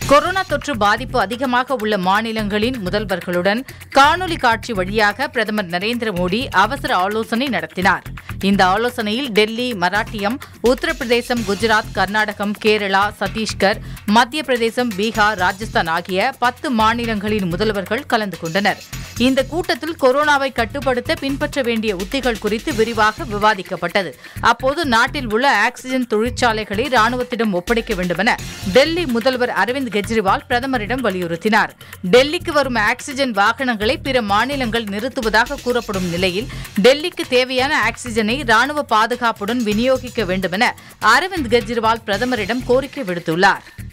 corona தொற்று பாதிப்பு அதிகமாக உள்ள மாநிலங்களின் முதல்வர்களுடன் காணொலி காட்சி வழியாக பிரதமர் நரேந்திர மோடி அவசர ஆலோசனை நடத்தினார் இந்த ஆலோசனையில் டெல்லி மராட்டியம் உத்தரப்பிரதேசம் குஜராத் கர்நாடகம் கேரளா சத்தீஸ்கர் மத்திய பிரதேசம் பீகார் ராஜஸ்தான் ஆகிய பத்து மாநிலங்களின் முதல்வர்கள் கலந்து கொண்டனர் இந்த கூட்டத்தில் கொரோனாவை கட்டுப்படுத்த பின்பற்ற வேண்டிய உத்திகள் குறித்து விரிவாக விவாதிக்கப்பட்டது அப்போது நாட்டில் உள்ள ஆக்ஸிஜன் தொழிற்சாலைகளை ராணுவத்திடம் ஒப்படைக்க வேண்டுமென டெல்லி முதல்வர் அரவிந்த் கெஜ்ரிவால் பிரதமரிடம் வலியுறுத்தினார் டெல்லிக்கு வரும் ஆக்ஸிஜன் வாகனங்களை பிற மாநிலங்கள் நிறுத்துவதாக கூறப்படும் நிலையில் டெல்லிக்கு தேவையான ஆக்ஸிஜனை ராணுவ பாதுகாப்புடன் விநியோகிக்க வேண்டுமென அரவிந்த் கெஜ்ரிவால் பிரதமரிடம் கோரிக்கை விடுத்துள்ளார்